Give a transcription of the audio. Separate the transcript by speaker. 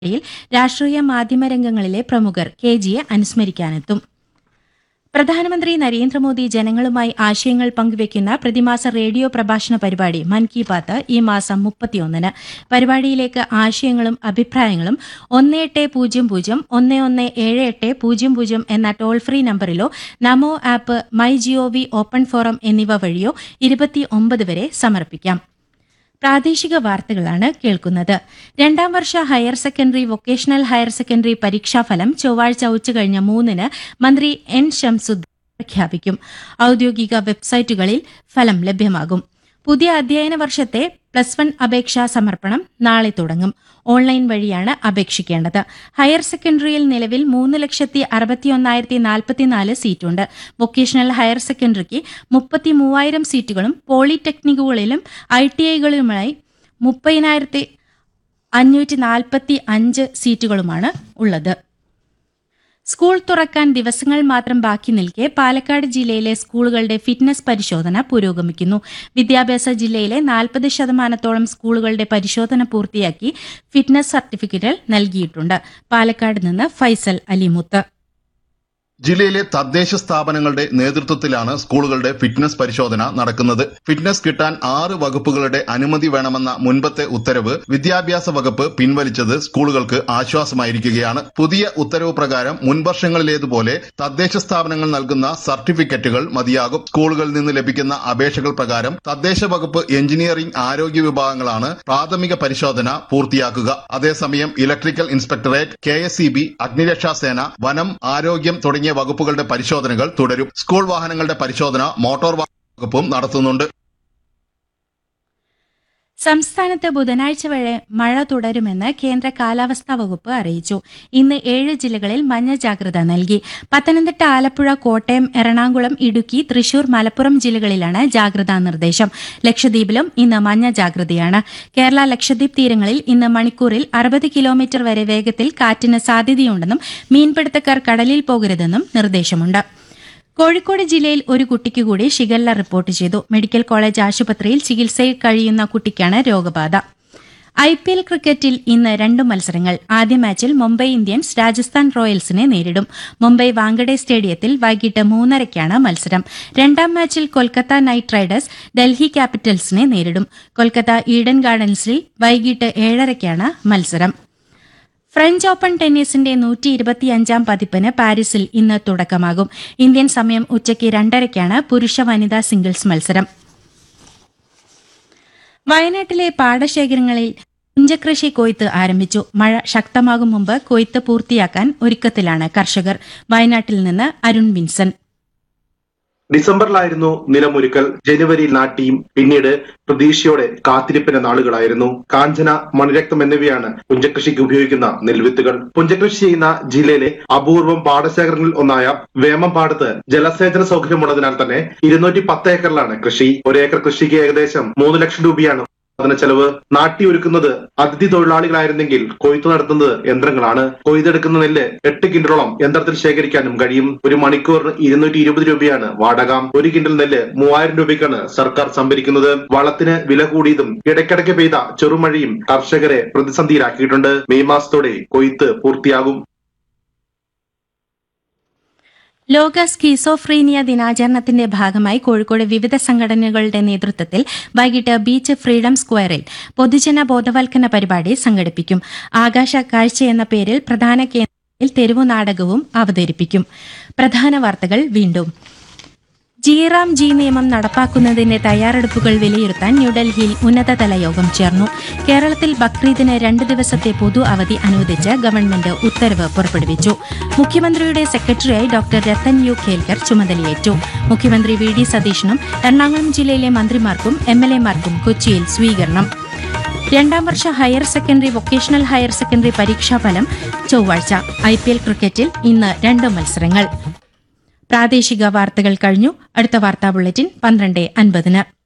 Speaker 1: യിൽ രാഷ്ട്രീയ മാധ്യമരംഗങ്ങളിലെ പ്രമുഖർ കെ ജിയെ അനുസ്മരിക്കാനെത്തും പ്രധാനമന്ത്രി നരേന്ദ്രമോദി ജനങ്ങളുമായി ആശയങ്ങൾ പങ്കുവയ്ക്കുന്ന പ്രതിമാസ റേഡിയോ പ്രഭാഷണ പരിപാടി മൻ കി ബാത്ത് ഈ മാസം മുപ്പത്തിയൊന്നിന് പരിപാടിയിലേക്ക് ആശയങ്ങളും അഭിപ്രായങ്ങളും ഒന്ന് എട്ട് പൂജ്യം പൂജ്യം ഒന്ന് ഒന്ന് ഏഴ് എട്ട് പൂജ്യം പൂജ്യം എന്ന ടോൾ ഫ്രീ നമ്പറിലോ Namo app my G O V open forum എന്നിവ വഴിയോ ഇരുപത്തിയൊമ്പത് വരെ സമർപ്പിക്കാം പ്രാദേശിക വാർത്തകളാണ് കേൾക്കുന്നത് രണ്ടാം വർഷ higher secondary vocational higher secondary പരീക്ഷാഫലം ചൊവ്വാഴ്ച ഉച്ചകഴിഞ്ഞ് മൂന്നിന് മന്ത്രി എൻ ഷംസുദ്ദീൻ പ്രഖ്യാപിക്കും ഔദ്യോഗിക വെബ്സൈറ്റുകളിൽ ഫലം ലഭ്യമാകും പുതിയ അധ്യയന വർഷത്തെ പ്ലസ് വൺ അപേക്ഷാ സമർപ്പണം നാളെ തുടങ്ങും ഓൺലൈൻ വഴിയാണ് അപേക്ഷിക്കേണ്ടത് ഹയർ സെക്കൻഡറിയിൽ നിലവിൽ മൂന്ന് ലക്ഷത്തി അറുപത്തിയൊന്നായിരത്തി നാൽപ്പത്തിനാല് സീറ്റുണ്ട് വൊക്കേഷണൽ ഹയർ സെക്കൻഡറിക്ക് മുപ്പത്തി മൂവായിരം സീറ്റുകളും പോളിടെക്നിക്കുകളിലും ഐ ടി ഐകളുമായി മുപ്പതിനായിരത്തി അഞ്ഞൂറ്റി നാൽപ്പത്തി അഞ്ച് സീറ്റുകളുമാണ് ഉള്ളത് സ്കൂൾ തുറക്കാൻ ദിവസങ്ങൾ മാത്രം ബാക്കി നിൽക്കെ പാലക്കാട് ജില്ലയിലെ സ്കൂളുകളുടെ ഫിറ്റ്നസ് പരിശോധന പുരോഗമിക്കുന്നു വിദ്യാഭ്യാസ ജില്ലയിലെ നാൽപ്പത് ശതമാനത്തോളം സ്കൂളുകളുടെ പരിശോധന പൂർത്തിയാക്കി ഫിറ്റ്നസ് സർട്ടിഫിക്കറ്റുകൾ നൽകിയിട്ടുണ്ട് പാലക്കാട് നിന്ന് ഫൈസൽ അലിമുത്ത്
Speaker 2: ജില്ലയിലെ തദ്ദേശ സ്ഥാപനങ്ങളുടെ നേതൃത്വത്തിലാണ് സ്കൂളുകളുടെ ഫിറ്റ്നസ് പരിശോധന നടക്കുന്നത് ഫിറ്റ്നസ് കിട്ടാൻ ആറ് വകുപ്പുകളുടെ അനുമതി വേണമെന്ന മുൻപത്തെ ഉത്തരവ് വിദ്യാഭ്യാസ വകുപ്പ് പിൻവലിച്ചത് സ്കൂളുകൾക്ക് ആശ്വാസമായിരിക്കുകയാണ് പുതിയ ഉത്തരവ് പ്രകാരം മുൻവർഷങ്ങളിലേതുപോലെ തദ്ദേശ സ്ഥാപനങ്ങൾ നൽകുന്ന സർട്ടിഫിക്കറ്റുകൾ മതിയാകും സ്കൂളുകളിൽ നിന്ന് ലഭിക്കുന്ന അപേക്ഷകൾ പ്രകാരം തദ്ദേശ വകുപ്പ് എഞ്ചിനീയറിംഗ് ആരോഗ്യ വിഭാഗങ്ങളാണ് പ്രാഥമിക പരിശോധന പൂർത്തിയാക്കുക അതേസമയം electrical inspectorate K S E B അഗ്നിരക്ഷാസേന വനം ആരോഗ്യം തുടങ്ങിയ വകുപ്പുകളുടെ പരിശോധനകൾ തുടരും സ്കൂൾ വാഹനങ്ങളുടെ പരിശോധന മോട്ടോർ വാഹന വകുപ്പും നടത്തുന്നുണ്ട്
Speaker 1: സംസ്ഥാനത്ത് ബുധനാഴ്ച വരെ മഴ തുടരുമെന്ന് കേന്ദ്ര കാലാവസ്ഥാ വകുപ്പ് അറിയിച്ചു ഇന്ന് ഏഴ് ജില്ലകളിൽ മഞ്ഞ ജാഗ്രത നൽകി പത്തനംതിട്ട ആലപ്പുഴ കോട്ടയം എറണാകുളം ഇടുക്കി തൃശൂർ മലപ്പുറം ജില്ലകളിലാണ് ജാഗ്രതാ നിർദ്ദേശം ലക്ഷദ്വീപിലും ഇന്ന് മഞ്ഞ ജാഗ്രതയാണ് കേരള ലക്ഷദ്വീപ് തീരങ്ങളിൽ ഇന്ന് മണിക്കൂറിൽ അറുപത് കിലോമീറ്റർ വരെ വേഗത്തിൽ കാറ്റിന് സാധ്യതയുണ്ടെന്നും മീൻപിടുത്തക്കാർ കടലിൽ പോകരുതെന്നും നിർദ്ദേശമുണ്ട് കോഴിക്കോട് ജില്ലയിൽ ഒരു കുട്ടിക്ക് കൂടി ഷിഗല്ല റിപ്പോർട്ട് ചെയ്തു മെഡിക്കൽ കോളേജ് ആശുപത്രിയിൽ ചികിത്സയിൽ കഴിയുന്ന കുട്ടിക്കാണ് രോഗബാധ ഐ പി എൽ ക്രിക്കറ്റിൽ ഇന്ന് രണ്ട് മത്സരങ്ങൾ ആദ്യ മാച്ചിൽ മുംബൈ ഇന്ത്യൻസ് രാജസ്ഥാൻ റോയൽസിനെ നേരിടും മുംബൈ വാങ്കഡെ സ്റ്റേഡിയത്തിൽ വൈകിട്ട് മൂന്നരയ്ക്കാണ് മത്സരം രണ്ടാം മാച്ചിൽ കൊൽക്കത്ത നൈറ്റ് റൈഡേഴ്സ് ഡൽഹി ക്യാപിറ്റൽസിനെ നേരിടും കൊൽക്കത്ത ഈഡൻ ഗാർഡൻസിൽ വൈകിട്ട് ഏഴരയ്ക്കാണ് മത്സരം ഫ്രഞ്ച് ഓപ്പൺ ടെന്നീസിന്റെ നൂറ്റി ഇരുപത്തിയഞ്ചാം പതിപ്പിന് പാരീസിൽ ഇന്ന് തുടക്കമാകും ഇന്ത്യൻ സമയം ഉച്ചയ്ക്ക് രണ്ടരയ്ക്കാണ് പുരുഷ വനിതാ സിംഗിൾസ് മത്സരം വയനാട്ടിലെ പാടശേഖരങ്ങളിൽ പുഞ്ചകൃഷി കൊയ്ത്ത് ആരംഭിച്ചു മഴ ശക്തമാകും മുമ്പ് കൊയ്ത്ത് പൂർത്തിയാക്കാൻ ഒരുക്കത്തിലാണ് കർഷകർ വയനാട്ടിൽ നിന്ന് അരുൺ വിൻസൻ
Speaker 3: ഡിസംബറിലായിരുന്നു നിലമൊരുക്കൽ ജനുവരിയിൽ നാട്ടിയും പിന്നീട് പ്രതീക്ഷയോടെ കാത്തിരിപ്പിന്റെ നാളുകളായിരുന്നു കാഞ്ചന മണിരക്തം എന്നിവയാണ് പുഞ്ചകൃഷിക്ക് ഉപയോഗിക്കുന്ന നെൽവിത്തുകൾ പുഞ്ചകൃഷി ചെയ്യുന്ന ജില്ലയിലെ അപൂർവം പാടശേഖരങ്ങളിൽ ഒന്നായ വേമമ്പാടത്ത് ജലസേചന സൗകര്യമുള്ളതിനാൽ തന്നെ ഇരുന്നൂറ്റി പത്ത് ഏക്കറിലാണ് കൃഷി ഒരേക്കർ കൃഷിക്ക് ഏകദേശം മൂന്ന് ലക്ഷം രൂപയാണ് ഉത്പാദന ചെലവ് നാട്ടി ഒരുക്കുന്നത് അതിഥി തൊഴിലാളികളായിരുന്നെങ്കിൽ കൊയ്ത്തു നടത്തുന്നത് യന്ത്രങ്ങളാണ് കൊയ്തെടുക്കുന്ന നെല്ല് എട്ട് കിൻഡലോളം യന്ത്രത്തിൽ ശേഖരിക്കാനും കഴിയും ഒരു മണിക്കൂറിന് ഇരുന്നൂറ്റി ഇരുപത് രൂപയാണ് വാടക ഒരു കിൻഡൽ നെല്ല് മൂവായിരം രൂപയ്ക്കാണ് സർക്കാർ സംഭരിക്കുന്നത് വളത്തിന് വില കൂടിയതും ഇടയ്ക്കിടയ്ക്ക് പെയ്ത ചെറുമഴയും കർഷകരെ പ്രതിസന്ധിയിലാക്കിയിട്ടുണ്ട് മെയ് മാസത്തോടെ കൊയ്ത്ത് പൂർത്തിയാകും
Speaker 1: ലോക സ്കീസോഫ്രീനിയ ദിനാചരണത്തിന്റെ ഭാഗമായി കോഴിക്കോട് വിവിധ സംഘടനകളുടെ നേതൃത്വത്തിൽ വൈകിട്ട് ബീച്ച് ഫ്രീഡം സ്ക്വയറിൽ പൊതുജന ബോധവൽക്കരണ പരിപാടി സംഘടിപ്പിക്കും ആകാശ കാഴ്ച എന്ന പേരിൽ പ്രധാന കേന്ദ്രത്തിൽ തെരുവു നാടകവും അവതരിപ്പിക്കും പ്രധാന വാർത്തകൾ വീണ്ടും ജിറാം ജി നിയമം നടപ്പാക്കുന്നതിന്റെ തയ്യാറെടുപ്പുകൾ വിലയിരുത്താൻ ന്യൂഡൽഹിയിൽ ഉന്നതതല യോഗം ചേർന്നു കേരളത്തിൽ ബക്രീദിന് രണ്ട് ദിവസത്തെ പൊതു അവധി അനുവദിച്ച് ഗവൺമെന്റ് ഉത്തരവ് പുറപ്പെടുവിച്ചു മുഖ്യമന്ത്രിയുടെ സെക്രട്ടറിയായി ഡോക്ടർ രത്തൻ യു ഖേൽക്കർ ചുമതലയേറ്റു മുഖ്യമന്ത്രി വി ഡി സതീശനും എറണാകുളം ജില്ലയിലെ മന്ത്രിമാർക്കും എം എൽ എമാർക്കും കൊച്ചിയിൽ സ്വീകരണം രണ്ടാം വർഷ higher secondary vocational higher secondary പരീക്ഷാഫലം ചൊവ്വാഴ്ച ഐ പി എൽ ക്രിക്കറ്റിൽ ഇന്ന് രണ്ട് മത്സരങ്ങൾ പ്രാദേശിക വാർത്തകൾ കഴിഞ്ഞു അടുത്ത വാർത്താ ബുള്ളറ്റിൻ പന്ത്രണ്ട് അൻപതിന്